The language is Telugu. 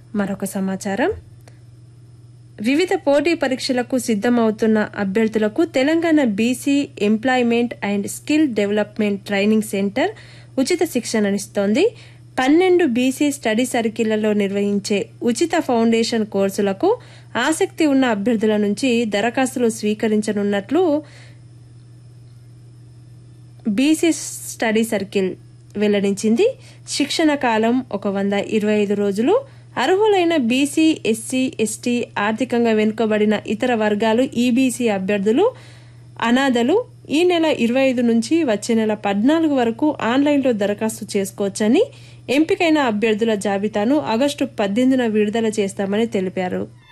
మరొక సమాచారం వివిధ పోటీ పరీక్షలకు సిద్ధమవుతున్న అభ్యర్థులకు Telangana BC employment and skill development training centre ఉచిత శిక్షణనిస్తోంది పన్నెండు బీసీ స్టడీ సర్కిళ్లలో నిర్వహించే ఉచిత ఫౌండేషన్ కోర్సులకు ఆసక్తి ఉన్న అభ్యర్థుల నుంచి దరఖాస్తులు స్వీకరించనున్నట్లు బీసీ స్టడీ సర్కిల్ వెల్లడించింది శిక్షణ కాలం ఒక వంద ఇరవై ఐదు రోజులు అర్హులైన బీసీ ఎస్సీ ఎస్టీ ఆర్థికంగా వెనుకబడిన ఇతర వర్గాలు ఈబీసీ అభ్యర్థులు అనాథలు ఈ నెల ఇరవై ఐదు నుంచి వచ్చే నెల పద్నాలుగు వరకు ఆన్లైన్లో దరఖాస్తు చేసుకోవచ్చని ఎంపికైన అభ్యర్థుల జాబితాను ఆగస్టు పద్దెనిమిదిన విడుదల చేస్తామని తెలిపారు